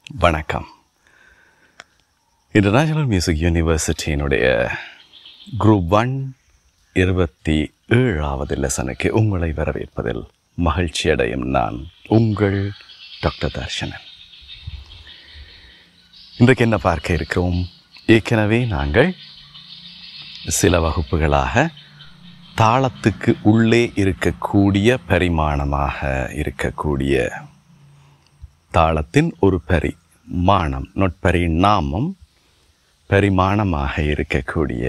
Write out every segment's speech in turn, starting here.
வணக்கம் international music யூனிவர்சிட்டியினுடைய group one இருபத்தி ஏழாவது லெசனுக்கு உங்களை வரவேற்பதில் மகிழ்ச்சி அடையும் நான் உங்கள் டாக்டர் தர்ஷனன் இன்றைக்கு என்ன பார்க்க இருக்கிறோம் ஏற்கனவே நாங்கள் சில வகுப்புகளாக தாளத்துக்கு உள்ளே இருக்கக்கூடிய பரிமாணமாக இருக்கக்கூடிய தாளத்தின் ஒரு பரிமாணம் நொட்பரிணாமம் பரிமாணமாக இருக்கக்கூடிய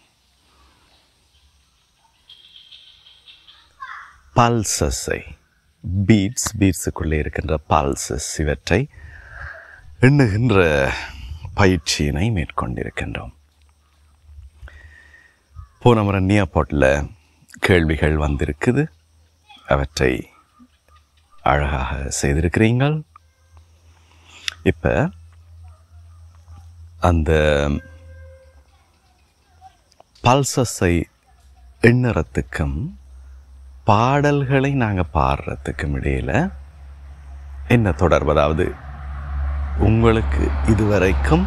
பல்சஸை பீட்ஸ் பீட்ஸுக்குள்ளே இருக்கின்ற பல்சஸ் இவற்றை எண்ணுகின்ற பயிற்சியினை மேற்கொண்டிருக்கின்றோம் போன முறை நியாபோட்டில் கேள்விகள் வந்திருக்குது அவற்றை அழகாக செய்திருக்கிறீங்கள் இப்போ அந்த பல்சஸை எண்ணுறத்துக்கும் பாடல்களை நாங்கள் பாடுறதுக்கும் இடையில் என்ன தொடர்பு அதாவது உங்களுக்கு இதுவரைக்கும்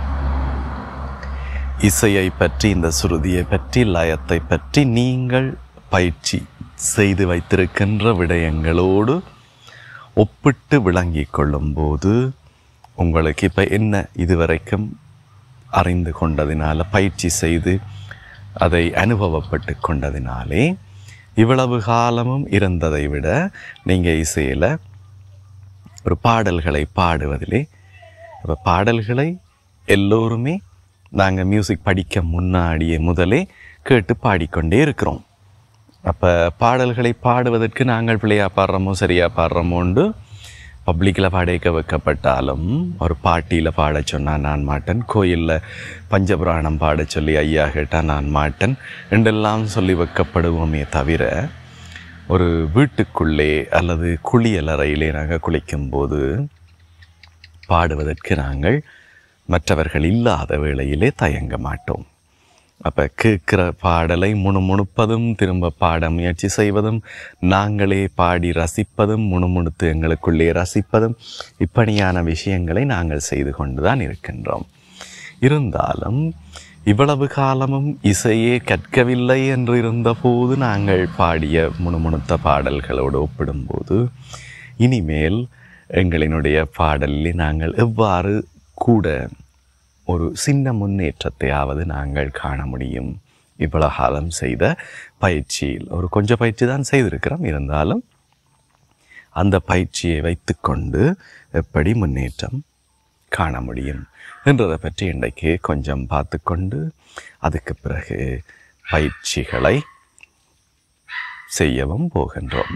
இசையை பற்றி இந்த சுருதியை பற்றி லயத்தை பற்றி நீங்கள் பயிற்சி செய்து வைத்திருக்கின்ற விடயங்களோடு ஒப்பிட்டு விளங்கி கொள்ளும்போது உங்களுக்கு இப்போ என்ன இதுவரைக்கும் அறிந்து கொண்டதினால பயிற்சி செய்து அதை அனுபவப்பட்டு கொண்டதினாலே இவ்வளவு காலமும் இருந்ததை விட நீங்கள் இசையில் ஒரு பாடல்களை பாடுவதிலே அப்போ பாடல்களை எல்லோருமே நாங்கள் மியூசிக் படிக்க முன்னாடியே முதலே கேட்டு பாடிக்கொண்டே இருக்கிறோம் அப்போ பாடல்களை பாடுவதற்கு நாங்கள் பிள்ளையா பாடுறோமோ சரியா பாடுறோமோண்டு பப்ளிக்கில் பாடைக்க வைக்கப்பட்டாலும் ஒரு பாட்டியில் பாட சொன்னால் நான் மாட்டேன் கோயிலில் பஞ்சபுராணம் பாட சொல்லி ஐயா கேட்டால் நான் மாட்டேன் என்றெல்லாம் சொல்லி வைக்கப்படுவோமே தவிர ஒரு வீட்டுக்குள்ளே அல்லது குளியலறையிலே நாங்கள் குளிக்கும்போது பாடுவதற்கு நாங்கள் மற்றவர்கள் இல்லாத வேளையிலே தயங்க மாட்டோம் அப்போ கேட்குற பாடலை முணுமுணுப்பதும் திரும்ப பாட முயற்சி செய்வதும் நாங்களே பாடி ரசிப்பதும் முணுமுணுத்து எங்களுக்குள்ளே ரசிப்பதும் இப்படியான விஷயங்களை நாங்கள் செய்து கொண்டு தான் இருக்கின்றோம் இருந்தாலும் இவ்வளவு காலமும் இசையே கற்கவில்லை என்று இருந்தபோது நாங்கள் பாடிய முணுமுணுத்த பாடல்களோடு ஒப்பிடும்போது இனிமேல் எங்களினுடைய பாடலில் நாங்கள் எவ்வாறு கூட ஒரு சின்ன முன்னேற்றத்தையாவது நாங்கள் காண முடியும் இவ்வளவு காலம் செய்த பயிற்சியில் ஒரு கொஞ்சம் பயிற்சி தான் செய்திருக்கிறோம் இருந்தாலும் அந்த பயிற்சியை வைத்துக்கொண்டு எப்படி முன்னேற்றம் காண முடியும் என்றதை பற்றி இன்றைக்கு கொஞ்சம் பார்த்துக்கொண்டு அதுக்கு பிறகு பயிற்சிகளை செய்யவும் போகின்றோம்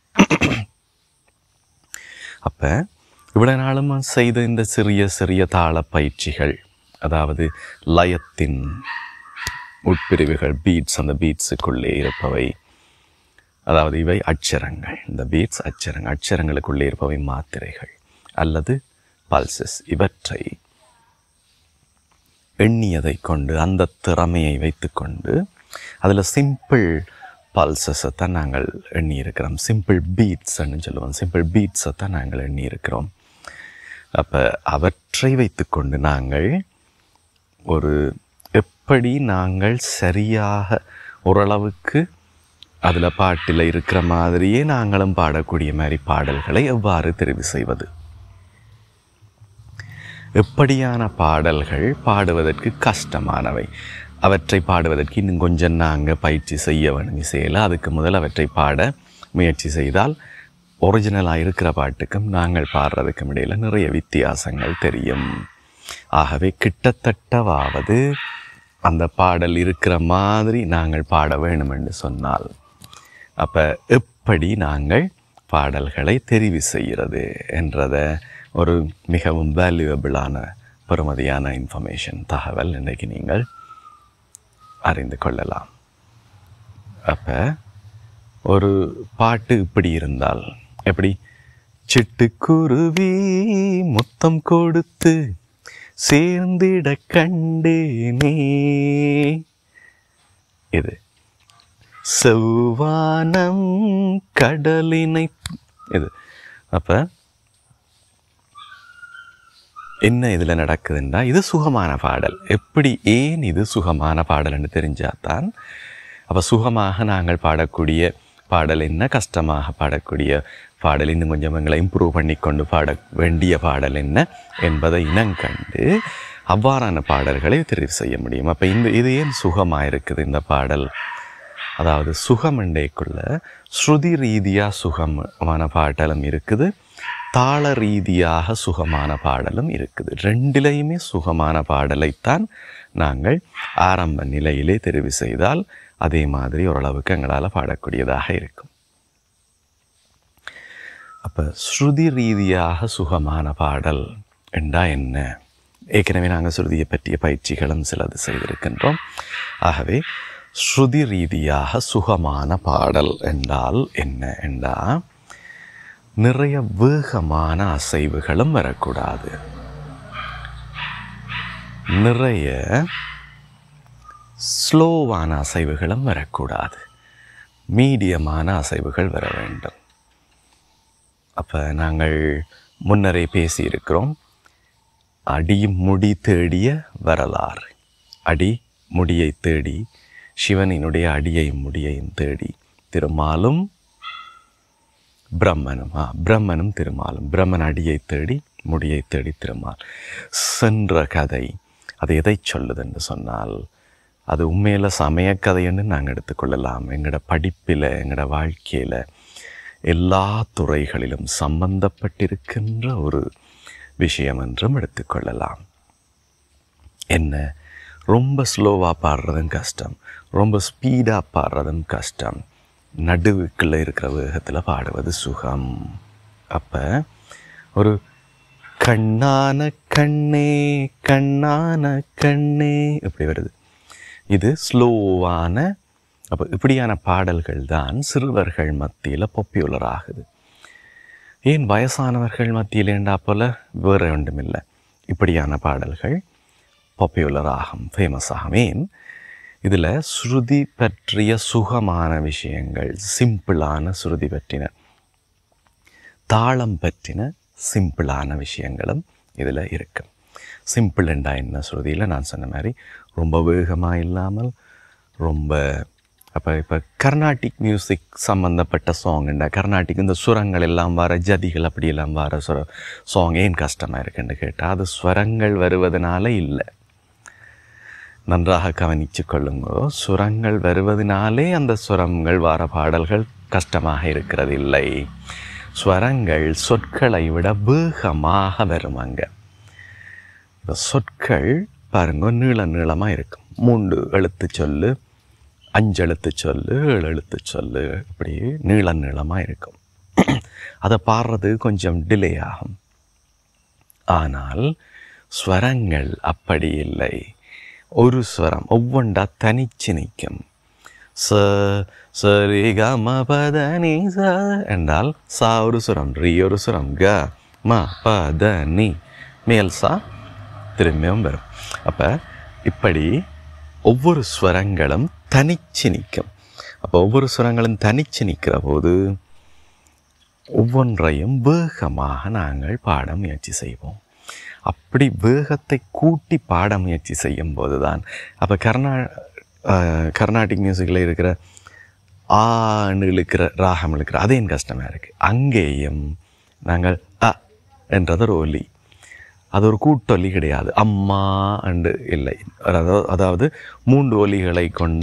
அப்போ இவ்வளவு நாளும் செய்த இந்த சிறிய சிறிய தாள பயிற்சிகள் அதாவது லயத்தின் உட்பிரிவுகள் பீட்ஸ் அந்த பீட்ஸுக்குள்ளே இருப்பவை அதாவது இவை அச்சரங்கள் இந்த பீட்ஸ் அச்சரங்கள் அச்சரங்களுக்குள்ளே இருப்பவை மாத்திரைகள் அல்லது பல்சஸ் இவற்றை எண்ணியதை கொண்டு அந்த திறமையை வைத்துக்கொண்டு அதில் சிம்பிள் பல்சஸை தான் நாங்கள் எண்ணி இருக்கிறோம் சிம்பிள் பீட்ஸ்ன்னு சொல்லுவோம் சிம்பிள் பீட்ஸை தான் நாங்கள் எண்ணி இருக்கிறோம் அப்போ அவற்றை வைத்துக்கொண்டு நாங்கள் ஒரு எப்படி நாங்கள் சரியாக ஓரளவுக்கு அதில் பாட்டில் இருக்கிற மாதிரியே நாங்களும் பாடக்கூடிய மாதிரி பாடல்களை எவ்வாறு தெரிவு செய்வது எப்படியான பாடல்கள் பாடுவதற்கு கஷ்டமானவை அவற்றை பாடுவதற்கு இன்னும் கொஞ்சம் நாங்கள் பயிற்சி செய்ய வேணும் இசையில் அதுக்கு முதல் அவற்றை பாட முயற்சி செய்தால் ஒரிஜினலாக இருக்கிற பாட்டுக்கும் நாங்கள் பாடுறதுக்கும் இடையில் நிறைய வித்தியாசங்கள் தெரியும் ஆகவே கிட்டத்தட்டவாவது அந்த பாடல் இருக்கிற மாதிரி நாங்கள் பாட வேணும் என்று சொன்னால் அப்போ எப்படி நாங்கள் பாடல்களை தெரிவு செய்கிறது என்றதை ஒரு மிகவும் வேல்யூவபிளான பெறுமதியான இன்ஃபர்மேஷன் தகவல் இன்றைக்கு நீங்கள் அறிந்து கொள்ளலாம் அப்போ ஒரு பாட்டு இப்படி இருந்தால் எப்படி சிட்டுக்குருவி முத்தம் கொடுத்து சேர்ந்திட கண்டேனே இது செவ்வானம் கடலினை இது அப்போ என்ன இதில் நடக்குதுன்னா இது சுகமான பாடல் எப்படி ஏன் இது சுகமான பாடல்னு தெரிஞ்சாதான் அப்போ சுகமாக நாங்கள் பாடக்கூடிய பாடல் என்ன கஷ்டமாக பாடக்கூடிய பாடல் இன்னும் கொஞ்சம் எங்களை இம்ப்ரூவ் பண்ணி கொண்டு பாட வேண்டிய பாடல் என்ன என்பதை இனங்கண்டு அவ்வாறான பாடல்களை தெரிவு செய்ய முடியும் அப்போ இந்த இது ஏன் சுகமாக இருக்குது இந்த பாடல் அதாவது சுகமண்டைக்குள்ள ஸ்ருதி ரீதியாக சுகமான பாடலும் இருக்குது தாள ரீதியாக சுகமான பாடலும் இருக்குது ரெண்டிலையுமே சுகமான பாடலைத்தான் நாங்கள் ஆரம்ப நிலையிலே தெரிவு செய்தால் அதே மாதிரி ஓரளவுக்கு எங்களால் பாடக்கூடியதாக இருக்கும் அப்போ ஸ்ருதி ரீதியாக சுகமான பாடல் என்றா என்ன ஏற்கனவே நாங்கள் ஸ்ருதியை பற்றிய பயிற்சிகளும் சிலது செய்திருக்கின்றோம் ஆகவே ஸ்ருதி ரீதியாக சுகமான பாடல் என்றால் என்ன என்றால் நிறைய வேகமான அசைவுகளும் வரக்கூடாது நிறைய ஸ்லோவான அசைவுகளும் வரக்கூடாது மீடியமான அசைவுகள் வர வேண்டும் அப்போ நாங்கள் முன்னரே பேசியிருக்கிறோம் அடி முடி தேடிய வரலாறு அடி முடியை தேடி சிவனினுடைய அடியை முடியையும் தேடி திருமாலும் பிரம்மனும் ஆ பிரம்மனும் திருமாலும் பிரம்மன் அடியை தேடி முடியை தேடி திருமால் சென்ற கதை அது எதை சொல்லுது என்று சொன்னால் அது உண்மையில் சமயக்கதைன்னு நாங்கள் எடுத்துக்கொள்ளலாம் எங்களோட படிப்பில் எங்களோட வாழ்க்கையில் எல்லா துறைகளிலும் சம்பந்தப்பட்டிருக்கின்ற ஒரு விஷயம் என்றும் எடுத்துக்கொள்ளலாம் என்ன ரொம்ப ஸ்லோவாக பாடுறதும் கஷ்டம் ரொம்ப ஸ்பீடாக பாடுறதும் கஷ்டம் நடுவுக்குள்ளே இருக்கிற வேகத்தில் பாடுவது சுகம் அப்போ ஒரு கண்ணான கண்ணே கண்ணான கண்ணே இப்படி வருது இது ஸ்லோவான அப்போ இப்படியான பாடல்கள் தான் சிறுவர்கள் மத்தியில் பாப்புலர் ஆகுது ஏன் வயசானவர்கள் மத்தியில் ஏண்டா போல் வேறு ஒன்றுமில்லை இப்படியான பாடல்கள் பாப்புலர் ஆகும் ஃபேமஸ் ஆகும் ஏன் இதில் ஸ்ருதி பற்றிய சுகமான விஷயங்கள் சிம்பிளான ஸ்ருதி பற்றின தாளம் பற்றின சிம்பிளான விஷயங்களும் இதில் இருக்கு சிம்பிள் என்றா என்ன ஸ்ருதியில் நான் சொன்ன மாதிரி ரொம்ப வேகமாக இல்லாமல் ரொம்ப அப்போ இப்போ கர்நாடிக் மியூசிக் சம்மந்தப்பட்ட சாங்குண்டா கர்நாடிக் இந்த சுரங்கள் எல்லாம் வர ஜதிகள் அப்படியெல்லாம் வர சுர சாங் ஏன் கஷ்டமாக இருக்குன்னு கேட்டால் அது ஸ்வரங்கள் வருவதனால இல்லை நன்றாக கவனித்து கொள்ளுங்கோ சுரங்கள் வருவதனாலே அந்த சுரங்கள் வர பாடல்கள் கஷ்டமாக இருக்கிறது இல்லை ஸ்வரங்கள் சொற்களை விட வேகமாக வரும் அங்கே இப்போ சொற்கள் பாருங்க நீள நீளமாக இருக்கும் மூன்று எழுத்து சொல்லு அஞ்சு எழுத்து சொல்லு ஏழு எழுத்து சொல்லு இப்படி நீள நீளமாக இருக்கும் அதை பாடுறது கொஞ்சம் டிலே ஆகும் ஆனால் ஸ்வரங்கள் அப்படி இல்லை ஒரு ஸ்வரம் ஒவ்வொன்றா தனிச்சு நிற்கும் ச சரி க ம பத நீ ச என்றால் சா ஒரு சுரம் ரீ ஒரு சுரம் க ம ப த நீ மேல் சா திரும்பியும் வரும் அப்போ இப்படி ஒவ்வொரு ஸ்வரங்களும் தனிச்சு நிற்கும் அப்போ ஒவ்வொரு ஸ்வரங்களும் தனிச்சு நிற்கிற போது ஒவ்வொன்றையும் வேகமாக நாங்கள் பாட முயற்சி செய்வோம் அப்படி வேகத்தை கூட்டி பாட முயற்சி செய்யும் போது தான் அப்போ கர்நா கர்நாடிக் மியூசிக்கில் இருக்கிற ஆன்னு இழுக்கிற ராகம் இழுக்கிற அது என் கஷ்டமாக இருக்குது அங்கேயும் நாங்கள் அ என்றது ஒரு ஒலி அது ஒரு கூட்டொலி கிடையாது அம்மா அண்டு இல்லை அதாவது அதாவது மூன்று ஒலிகளை கொண்ட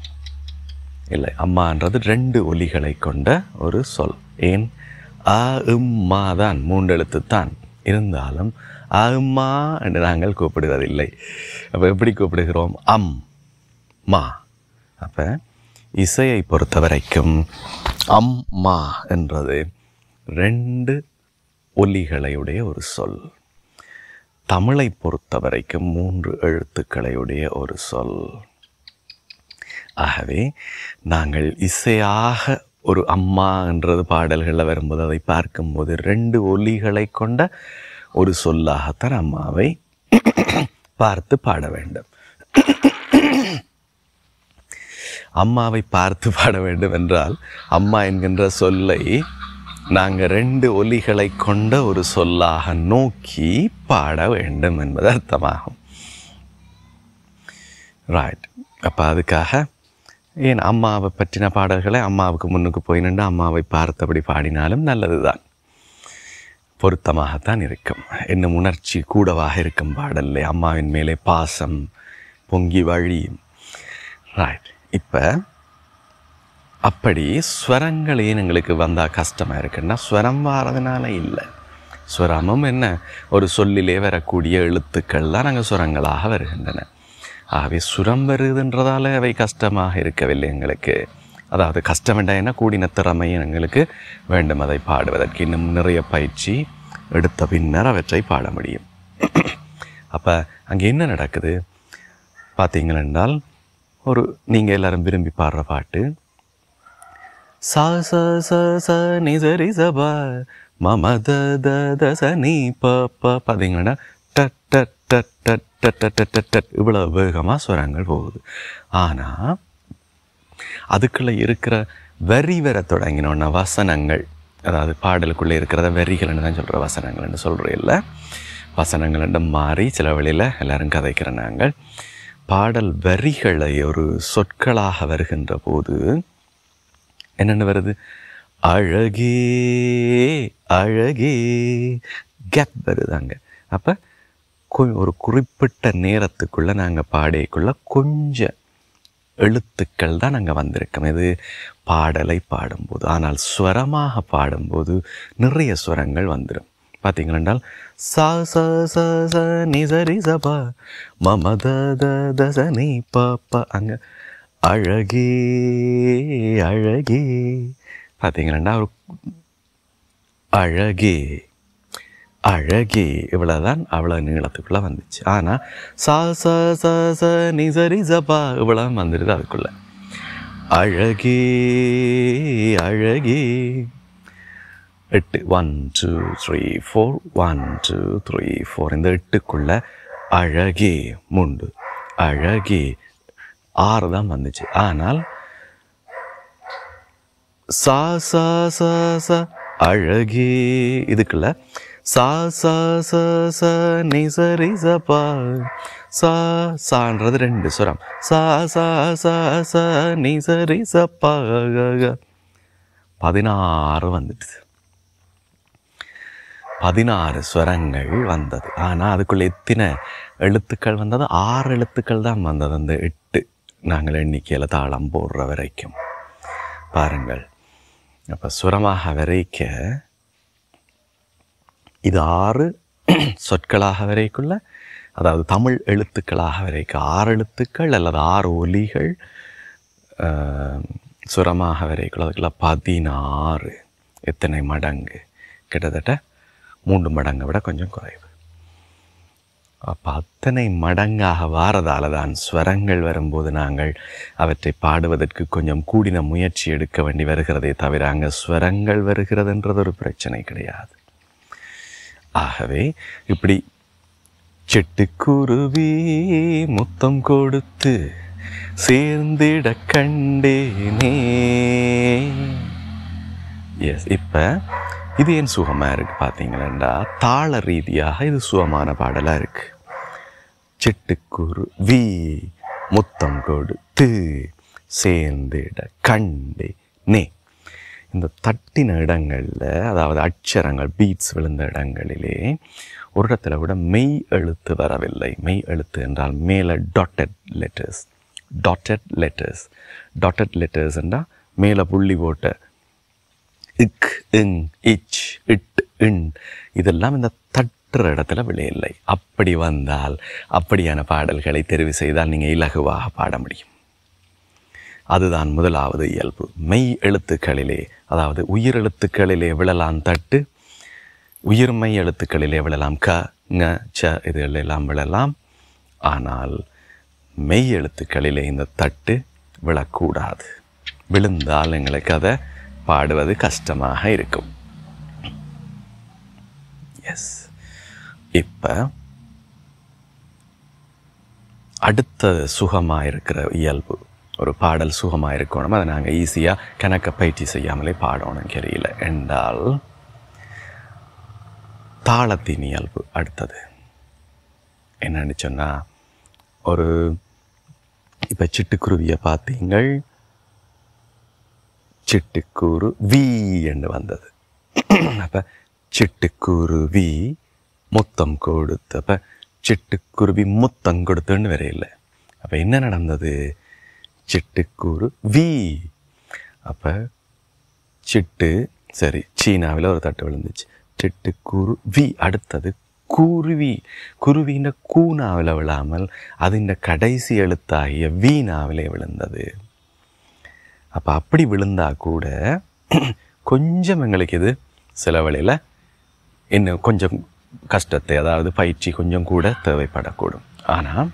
இல்லை அம்மான்றது ரெண்டு ஒலிகளை கொண்ட ஒரு சொல் ஏன் அ இம்மா தான் மூன்று எழுத்து தான் இருந்தாலும் அம்மா என்று நாங்கள் கூப்பிடுவதில்லை அப்போ எப்படி கூப்பிடுகிறோம் அம் மா அப்போ இசையை பொறுத்த வரைக்கும் அம்மா என்றது ரெண்டு ஒலிகளையுடைய ஒரு சொல் தமிழை பொறுத்த வரைக்கும் மூன்று எழுத்துக்களையுடைய ஒரு சொல் ஆகவே நாங்கள் இசையாக ஒரு அம்மா என்றது பாடல்களில் வரும்போது அதை பார்க்கும்போது ரெண்டு ஒலிகளை கொண்ட ஒரு சொல்லாகத்தான் அம்மாவை பார்த்து பாட வேண்டும் அம்மாவை பார்த்து பாட வேண்டும் என்றால் அம்மா என்கின்ற சொல்லை நாங்கள் ரெண்டு ஒலிகளை கொண்ட ஒரு சொல்லாக நோக்கி பாட வேண்டும் என்பது அர்த்தமாகும் ரைட் அப்போ அதுக்காக ஏன் அம்மாவை பற்றின பாடல்களை அம்மாவுக்கு முன்னுக்கு போய் நின்று அம்மாவை பார்த்தபடி பாடினாலும் நல்லது தான் பொருத்தமாகத்தான் இருக்கும் இன்னும் உணர்ச்சி கூடவாக இருக்கும் பாடல்ல அம்மாவின் மேலே பாசம் பொங்கி வழியும் ரைட் இப்போ அப்படி ஸ்வரங்கள் ஏன் எங்களுக்கு வந்தால் கஷ்டமாக இருக்குன்னா ஸ்வரம் வாரதுனால இல்லை ஸ்வரமும் என்ன ஒரு சொல்லிலே வரக்கூடிய எழுத்துக்கள் தான் நாங்கள் சுரங்களாக வருகின்றன ஆகவே சுரம் வருதுன்றதால அவை கஷ்டமாக இருக்கவில்லை எங்களுக்கு அதாவது கஷ்டம் வேண்டாம் என்ன கூடின திறமை எங்களுக்கு வேண்டும் அதை பாடுவதற்கு இன்னும் நிறைய பயிற்சி எடுத்த பின்னர் அவற்றை பாட முடியும் அப்போ அங்கே என்ன நடக்குது பார்த்தீங்கள் என்றால் ஒரு நீங்கள் எல்லாரும் விரும்பி பாடுற பாட்டு சா ச ச ச நி ச ரி ச ப மம த த த ச நீ ப ப பார்த்தீங்கன்னா டட் டட் டட் டட் டட் டட் டட் டட் டட் இவ்வளோ வேகமாக ஸ்வரங்கள் போகுது ஆனால் அதுக்குள்ளே இருக்கிற வரி வர தொடங்கினோன்னா வசனங்கள் அதாவது பாடலுக்குள்ளே இருக்கிறத வரிகள்னு தான் சொல்கிற வசனங்கள்னு சொல்கிறேன் இல்லை வசனங்கள்னு மாறி சில வழியில் எல்லாரும் கதைக்கிற நாங்கள் பாடல் வரிகளை ஒரு சொற்களாக வருகின்ற போது என்னென்ன வருது அழகே அழகே கேப் வருதாங்க அப்போ ஒரு குறிப்பிட்ட நேரத்துக்குள்ளே நாங்கள் பாடைக்குள்ளே கொஞ்சம் எழுத்துக்கள் தான் நாங்கள் வந்திருக்கோம் இது பாடலை பாடும்போது ஆனால் ஸ்வரமாக பாடும்போது நிறைய ஸ்வரங்கள் வந்துடும் பார்த்தீங்களென்றால் சா ச ச ச நி ச ரி ச ப மம த த த ச நீ ப ப அங்கே அழகே அழகே பார்த்தீங்களா ஒரு அழகே அழகே இவ்வளோதான் அவ்வளோ நீளத்துக்குள்ளே வந்துச்சு ஆனால் சா ச ச ச நி ச ரி ச பா இவ்வளோ வந்துடுது அதுக்குள்ளே அழகே அழகே எட்டு one two three four one two three four இந்த எட்டுக்குள்ளே அழகே முண்டு அழகே ஆறு தான் வந்துச்சு ஆனால் சா சா சா ச அழகே இதுக்குள்ள சா சா ச ச நி ச ரி ச பா சா சான்றது ரெண்டு சுரம் சா சா சா ச நி ச ரி ச பா க, க. பதினாறு வந்துடுது பதினாறு ஸ்வரங்கள் வந்தது ஆனால் அதுக்குள்ளே எத்தனை எழுத்துக்கள் வந்தது ஆறு எழுத்துக்கள் தான் வந்தது அந்த எட்டு நாங்கள் எண்ணிக்கையில் தாளம் போடுற வரைக்கும் பாருங்கள் அப்போ சுரமாக வரைக்க இது ஆறு சொற்களாக வரைக்குள்ள அதாவது தமிழ் எழுத்துக்களாக வரைக்க ஆறு எழுத்துக்கள் அல்லது ஆறு ஒலிகள் ஆஹ், சுரமாக வரைக்குள்ள அதுக்குள்ள பதினாறு எத்தனை மடங்கு கிட்டத்தட்ட மூன்று மடங்கை விட கொஞ்சம் குறைவு அப்போ அத்தனை மடங்காக வாரதால தான் ஸ்வரங்கள் வரும்போது நாங்கள் அவற்றை பாடுவதற்கு கொஞ்சம் கூடின முயற்சி எடுக்க வேண்டி வருகிறதே தவிர அங்கே ஸ்வரங்கள் வருகிறதுன்றது ஒரு பிரச்சனை கிடையாது ஆகவே இப்படி சிட்டுக்குருவி முத்தம் கொடுத்து சேர்ந்திட கண்டேனே எஸ் இப்போ இது ஏன் சுகமாக இருக்குது பார்த்தீங்களா தாள ரீதியாக இது சுகமான பாடலாக இருக்குது சிட்டுக்குரு வி முத்தம் கொடுத்து சேர்ந்திட கண்டே நே இந்த தட்டின இடங்களில் அதாவது அட்சரங்கள் பீட்ஸ் விழுந்த இடங்களிலே ஒரு இடத்துல கூட மெய் எழுத்து வரவில்லை மெய் எழுத்து என்றால் மேலே dotted letters dotted letters dotted letters என்றால் மேலே புள்ளி போட்ட இக் இங் இச் இட் இன் இதெல்லாம் இந்த தட்டுற இடத்துல விளையில்லை அப்படி வந்தால் அப்படியான பாடல்களை தெரிவு செய்தால் நீங்கள் இலகுவாக பாட முடியும் அதுதான் முதலாவது இயல்பு மெய் எழுத்துக்களிலே அதாவது உயிர் எழுத்துக்களிலே விழலாம் தட்டு உயிர்மை எழுத்துக்களிலே விழலாம் க ங ச இதுகள் எல்லாம் விழலாம் ஆனால் மெய் எழுத்துக்களிலே இந்த தட்டு விழக்கூடாது விழுந்தால் எங்களுக்கு அதை பாடுவது கஷ்டமாக இருக்கும் எஸ் இப்போ அடுத்த சுகமாக இருக்கிற இயல்பு ஒரு பாடல் சுகமாக இருக்கணும் அதை நாங்கள் ஈஸியாக கணக்க பயிற்சி செய்யாமலே பாடணும் தெரியல என்றால் தாளத்தின் இயல்பு அடுத்தது என்னன்னு சொன்னால் ஒரு இப்போ சிட்டுக்குருவியை பார்த்தீங்கள் சிட்டுக்கூறு வி என்று வந்தது அப்போ சிட்டுக்குருவி முத்தம் கொடுத்து அப்போ சிட்டுக்குருவி முத்தம் கொடுத்துன்னு வரையில்லை அப்போ என்ன நடந்தது சிட்டுக்கூறு வி அப்போ சிட்டு சரி சீனாவில் ஒரு தட்டு விழுந்துச்சு சிட்டுக்கூறு வி அடுத்தது குருவி குருவின்ற கூனாவில் விழாமல் அதின் கடைசி எழுத்தாகிய வீணாவிலே விழுந்தது அப்போ அப்படி விழுந்தா கூட கொஞ்சம் எங்களுக்கு இது சில வேளையில் இன்னும் கொஞ்சம் கஷ்டத்தை அதாவது பயிற்சி கொஞ்சம் கூட தேவைப்படக்கூடும் ஆனால்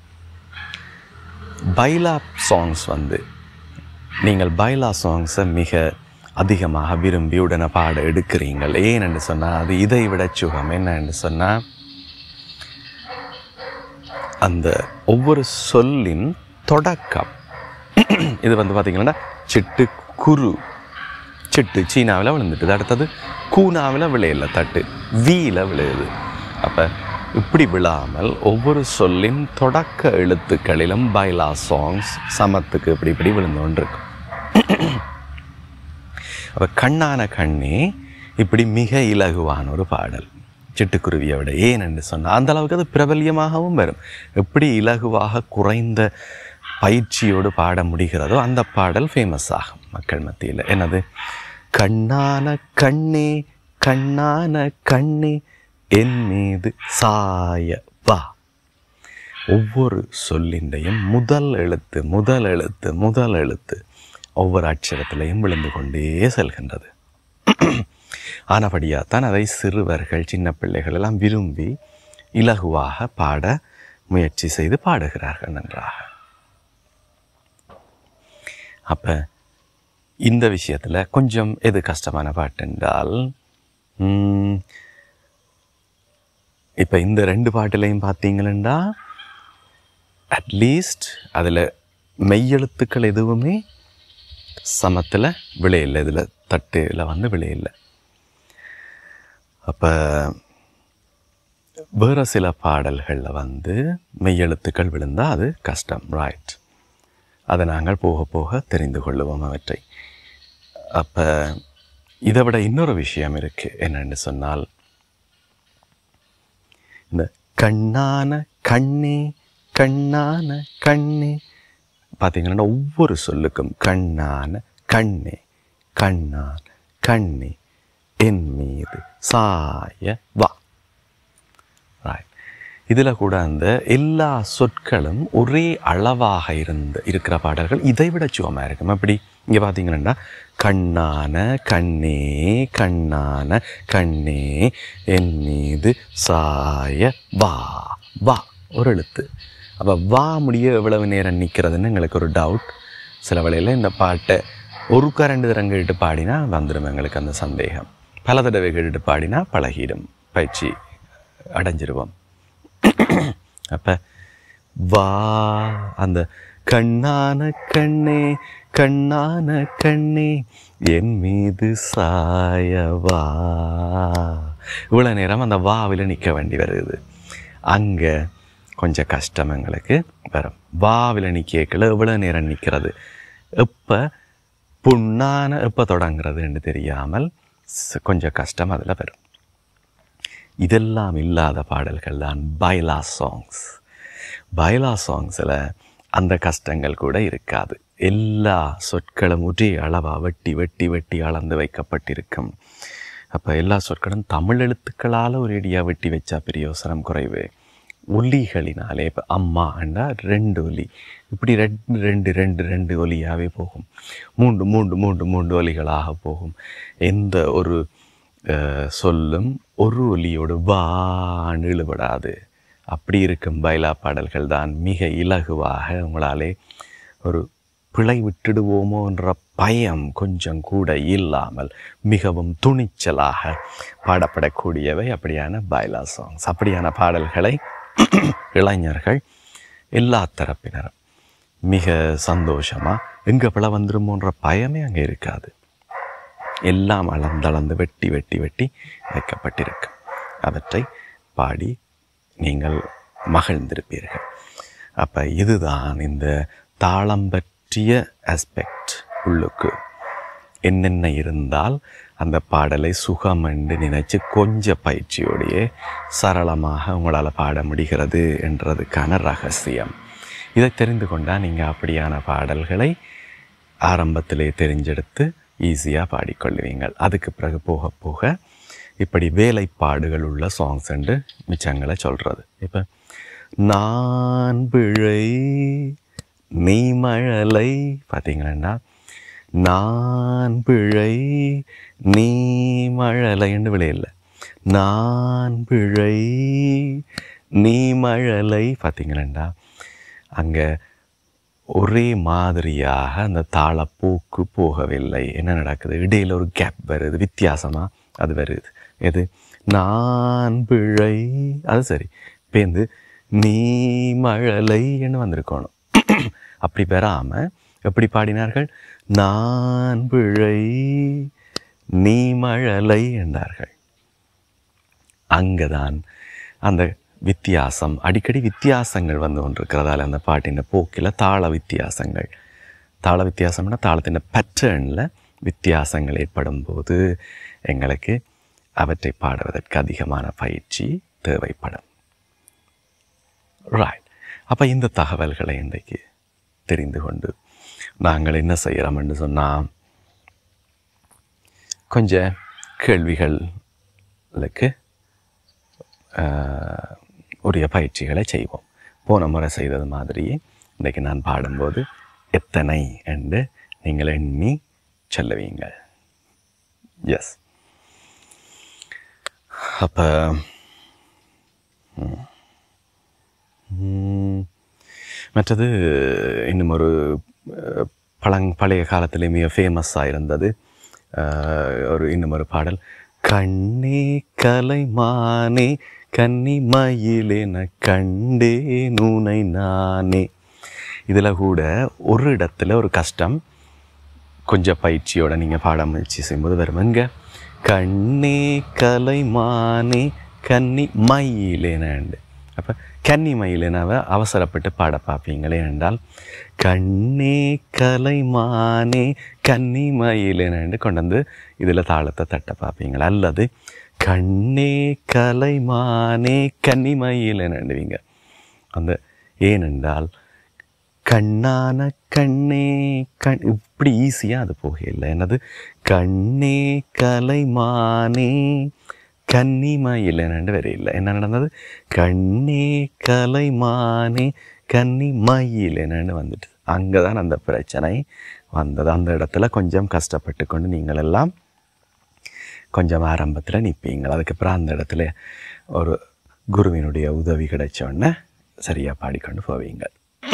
பைலா சாங்ஸ் வந்து நீங்கள் பைலா சாங்ஸை மிக அதிகமாக விரும்பி உடனே பாட எடுக்கிறீங்கள் ஏன்னு சொன்னால் அது இதை விட சுகம் என்னன்னு சொன்னால் அந்த ஒவ்வொரு சொல்லின் தொடக்கம் இது வந்து பார்த்தீங்கன்னா சிட்டு குரு சிட்டு சீனாவில் விழுந்துட்டுது அடுத்தது கூனாவில் விளையல தட்டு வீல விளையுது அப்போ இப்படி விழாமல் ஒவ்வொரு சொல்லின் தொடக்க எழுத்துக்களிலும் பைலா சாங்ஸ் சமத்துக்கு இப்படி இப்படி விழுந்து கொண்டிருக்கும் அப்போ கண்ணான கண்ணே இப்படி மிக இலகுவான ஒரு பாடல் சிட்டுக்குருவியை விட ஏன் என்று சொன்னால் அந்த அளவுக்கு அது பிரபல்யமாகவும் வரும் எப்படி இலகுவாக குறைந்த பயிற்சியோடு பாட முடிகிறதோ அந்த பாடல் ஃபேமஸ் ஆகும் மக்கள் மத்தியில் என்னது கண்ணான கண்ணே கண்ணான கண்ணே என் மீது சாய வா ஒவ்வொரு சொல்லிண்டையும் முதல் எழுத்து முதல் எழுத்து முதல் எழுத்து ஒவ்வொரு அட்சரத்திலையும் விழுந்து கொண்டே செல்கின்றது ஆனபடியாத்தான் அதை சிறுவர்கள் சின்ன பிள்ளைகள் எல்லாம் விரும்பி இலகுவாக பாட முயற்சி செய்து பாடுகிறார்கள் நன்றாக அப்போ இந்த விஷயத்தில் கொஞ்சம் எது கஷ்டமான பாட்டு என்றால் இப்போ இந்த ரெண்டு பாட்டுலையும் பார்த்தீங்களா அட்லீஸ்ட் அதில் மெய்யெழுத்துக்கள் எதுவுமே சமத்தில் விளையில்லை இதில் தட்டில் வந்து விளையில்லை அப்போ வேறு சில பாடல்களில் வந்து மெய்யெழுத்துக்கள் விழுந்தால் அது கஷ்டம் ரைட் அதை நாங்கள் போக போக தெரிந்து கொள்ளுவோம் அவற்றை அப்போ இதை விட இன்னொரு விஷயம் இருக்குது என்னென்னு சொன்னால் இந்த கண்ணான கண்ணே கண்ணான கண்ணே பார்த்தீங்கன்னா ஒவ்வொரு சொல்லுக்கும் கண்ணான கண்ணே கண்ணான் கண்ணே என் மீது சாய வா ரைட் இதில் கூட அந்த எல்லா சொற்களும் ஒரே அளவாக இருந்து இருக்கிற பாடல்கள் இதை விட சுகமாக இருக்கும் அப்படி இங்கே பார்த்தீங்கன்னா கண்ணான கண்ணே கண்ணான கண்ணே என் மீது சாய வா வா ஒரு எழுத்து அப்போ வா முடிய எவ்வளவு நேரம் நிற்கிறதுன்னு எங்களுக்கு ஒரு டவுட் சில வேளையில் இந்த பாட்டை ஒரு ரெண்டு தரம் கேட்டு பாடினா வந்துடும் எங்களுக்கு அந்த சந்தேகம் பல தடவை கேட்டுட்டு பாடினா பழகிடும் பயிற்சி அடைஞ்சிருவோம் அப்போ வா அந்த கண்ணான கண்ணே கண்ணான கண்ணே என் மீது சாயவா இவ்வளோ நேரம் அந்த வாவில் நிற்க வேண்டி வருது அங்கே கொஞ்சம் கஷ்டம் எங்களுக்கு வரும் வாவில் நிற்கல எவ்வளோ நேரம் நிற்கிறது எப்போ புண்ணான எப்போ தொடங்குறதுன்னு தெரியாமல் கொஞ்சம் கஷ்டம் அதில் வரும் இதெல்லாம் இல்லாத பாடல்கள் தான் பைலா சாங்ஸ் பைலா சாங்ஸில் அந்த கஷ்டங்கள் கூட இருக்காது எல்லா சொற்களும் ஒரே அளவாக வெட்டி வெட்டி வெட்டி அளந்து வைக்கப்பட்டிருக்கும் அப்போ எல்லா சொற்களும் தமிழ் எழுத்துக்களால் ஒரு இடியாக வெட்டி வச்சா பிரயோசனம் குறைவு ஒலிகளினாலே இப்போ அம்மா என்றால் ரெண்டு ஒலி இப்படி ரெண்டு ரெண்டு ரெண்டு ரெண்டு ஒலியாகவே போகும் மூன்று மூன்று மூன்று மூன்று ஒலிகளாக போகும் எந்த ஒரு சொல்லும் ஒரு ஒலியோடு வான்னு இழுபடாது அப்படி இருக்கும் பைலா பாடல்கள் தான் மிக இலகுவாக உங்களாலே ஒரு பிழை விட்டுடுவோமோ என்ற பயம் கொஞ்சம் கூட இல்லாமல் மிகவும் துணிச்சலாக பாடப்படக்கூடியவை அப்படியான பைலா சாங்ஸ் அப்படியான பாடல்களை இளைஞர்கள் எல்லா தரப்பினரும் மிக சந்தோஷமாக எங்கே பிழை வந்துருமோன்ற பயமே அங்கே இருக்காது எல்லாம் அளந்தளந்து வெட்டி வெட்டி வெட்டி வைக்கப்பட்டிருக்கு அவற்றை பாடி நீங்கள் மகிழ்ந்திருப்பீர்கள் அப்போ இதுதான் இந்த தாளம் பற்றிய ஆஸ்பெக்ட் உள்ளுக்கு என்னென்ன இருந்தால் அந்த பாடலை சுகம் என்று நினைச்சு கொஞ்ச பயிற்சியோடையே சரளமாக உங்களால் பாட முடிகிறது என்றதுக்கான ரகசியம் இதை தெரிந்து கொண்டால் நீங்கள் அப்படியான பாடல்களை ஆரம்பத்திலே தெரிஞ்செடுத்து ஈஸியாக பாடிக்கொள்வீங்கள் அதுக்கு பிறகு போக போக இப்படி வேலைப்பாடுகள் உள்ள சாங்ஸ் என்று மிச்சங்களை சொல்கிறது இப்போ நான் பிழை நீ மழலை பார்த்தீங்களா நான் பிழை நீ மழலைன்னு விளையில்லை நான் பிழை நீ மழலை பார்த்தீங்களா அங்கே ஒரே மாதிரியாக அந்த தாளப்போக்கு போகவில்லை என்ன நடக்குது இடையில் ஒரு கேப் வருது வித்தியாசமாக அது வருது எது நான் பிழை அது சரி பேந்து நீ மழலைன்னு வந்திருக்கணும் அப்படி பெறாமல் எப்படி பாடினார்கள் நான் பிழை நீ மழலை என்றார்கள் அங்கதான் அந்த வித்தியாசம் அடிக்கடி வித்தியாசங்கள் வந்து கொண்டிருக்கிறதால அந்த பாட்டின் போக்கில் தாள வித்தியாசங்கள் தாள வித்தியாசம்னா தாளத்தின் பேட்டர்னில் வித்தியாசங்கள் ஏற்படும் போது எங்களுக்கு அவற்றை பாடுவதற்கு அதிகமான பயிற்சி தேவைப்படும் ரைட் அப்போ இந்த தகவல்களை இன்றைக்கு தெரிந்து கொண்டு நாங்கள் என்ன செய்கிறோம் என்று சொன்னால் கொஞ்சம் கேள்விகளுக்கு ஆஹ், உரிய பயிற்சிகளை செய்வோம் போன முறை செய்தது மாதிரியே இன்றைக்கு நான் பாடும்போது எத்தனை என்று நீங்கள் எண்ணி சொல்லுவீங்கள் எஸ் அப்போ மற்றது இன்னும் ஒரு அஹ், பழங் பழைய காலத்திலே மிக ஃபேமஸாக இருந்தது அஹ், ஒரு இன்னும் ஒரு பாடல் கண்ணே கலைமானே கன்னி மயிலென கண்டே நூனை நானே இதில் கூட ஒரு இடத்துல ஒரு கஷ்டம் கொஞ்சம் பயிற்சியோட நீங்கள் பாட முயற்சி செய்யும்போது வரும் எங்க கண்ணே கலைமானே கன்னி மயிலேனண்டு அப்போ கன்னி மயிலேனாவை அவசரப்பட்டு பாட பார்ப்பீங்களே என்றால் கண்ணே கலைமானே கன்னி மயிலேனண்டு கொண்டு வந்து இதில் தாளத்தை தட்ட பார்ப்பீங்களா அல்லது கண்ணே கலைமானே கன்னி மயிலேனண்டுவீங்க அந்த ஏனென்றால் கண்ணான கண்ணே கண் இப்படி ஈஸியாக அது போகல என்னது கண்ணே கலைமானே கன்னிமயில் என்னண்டு வேற இல்லை என்ன நடந்தது கண்ணே கலைமானே கன்னி மயில் என்னன்னு வந்துட்டு அங்கே தான் அந்த பிரச்சனை வந்தது அந்த இடத்துல கொஞ்சம் கஷ்டப்பட்டு கொண்டு நீங்கள் எல்லாம் கொஞ்சம் ஆரம்பத்தில் நிற்பீங்க அதுக்கப்புறம் அந்த இடத்துல ஒரு குருவினுடைய உதவி கிடைச்ச உடனே சரியாக பாடிக்கொண்டு போவீங்க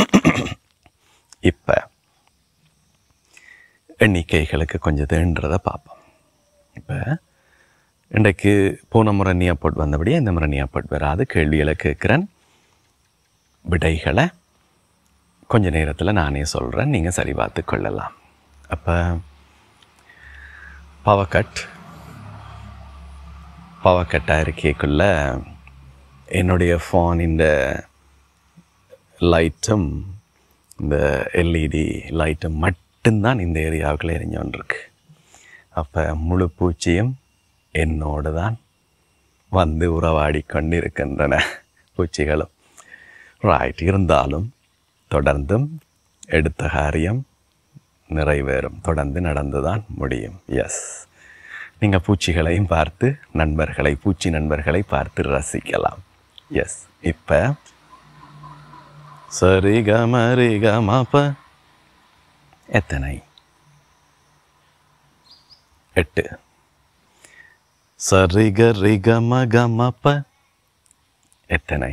இப்போ எண்ணிக்கைகளுக்கு கொஞ்சம் தேன்றதை பார்ப்போம் இப்போ இன்றைக்கு போன முறை நியாப்போட் வந்தபடியே இந்த முறை நியாப்போட் வராது கேள்விகளை கேட்குறேன் விடைகளை கொஞ்ச நேரத்தில் நானே சொல்கிறேன் நீங்கள் சரி பார்த்து கொள்ளலாம் அப்போ பவக்கட் பவக்கட்டாக இருக்கைக்குள்ள என்னுடைய ஃபோன் இந்த லைட்டும் இந்த எல்இடி லைட்டும் மட்டும்தான் இந்த ஏரியாவுக்குள்ளே எரிஞ்சோன்றிருக்கு அப்போ முழு பூச்சியும் என்னோடு தான் வந்து உறவாடி கொண்டிருக்கின்றன பூச்சிகளும் ரைட் இருந்தாலும் தொடர்ந்தும் எடுத்த காரியம் நிறைவேறும் தொடர்ந்து நடந்து தான் முடியும் எஸ் நீங்கள் பூச்சிகளையும் பார்த்து நண்பர்களை பூச்சி நண்பர்களை பார்த்து ரசிக்கலாம் எஸ் இப்போ சரி கம ரி கமப எத்தனை எட்டு சரிக ரிகம கமப எத்தனை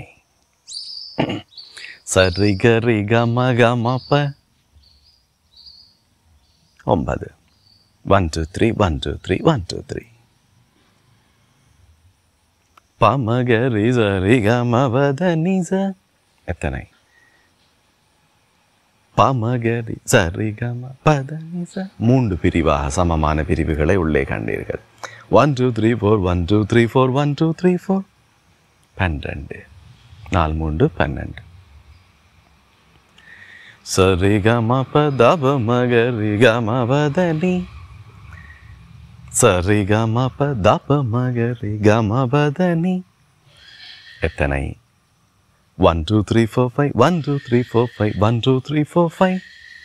சரிக ரிகம கமப ஒன்பது one two three one two three one two three பமக ரிச ரிகம வத நிச எத்தனை பமகரி சரிகம பதனி ச மூன்று பிரிவாக சமமான பிரிவுகளை உள்ளே கண்டீர்கள் one two three four one two three four one two three four பன்னிரண்டு நாலு மூன்று பன்னெண்டு சரிகம பதப மகரி கம பதனி சரிகம பதப மகரி கம பதனி எத்தனை one two three four five one two three four five one two three four five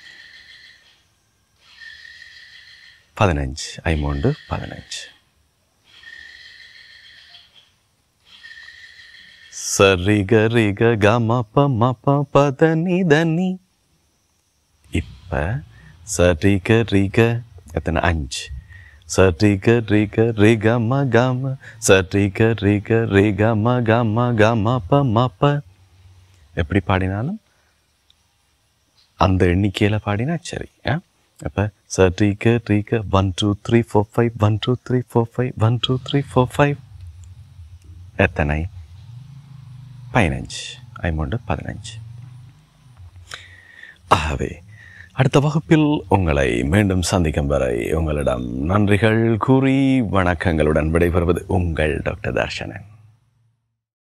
பதினஞ்சு ஐமூண்டு பதினஞ்சு சரிக ரிக கமப மப பதனி தனி இப்ப சரிக ரிக எத்தனை அஞ்சு சரிக ரிக ரிக ம கம சரிக ரிக ரிக ம கம கமப மப எப்படி பாடினாலும் அந்த எண்ணிக்கையில் பாடினா சரி ஆ அப்போ சரிக ரிக one two three four five one two three four five one two three four five எத்தனை பதினஞ்சு ஐமூண்டு பதினஞ்சு ஆகவே அடுத்த வகுப்பில் உங்களை மீண்டும் சந்திக்கும் வரை உங்களிடம் நன்றிகள் கூறி வணக்கங்களுடன் விடைபெறுவது உங்கள் டாக்டர் தர்ஷனன்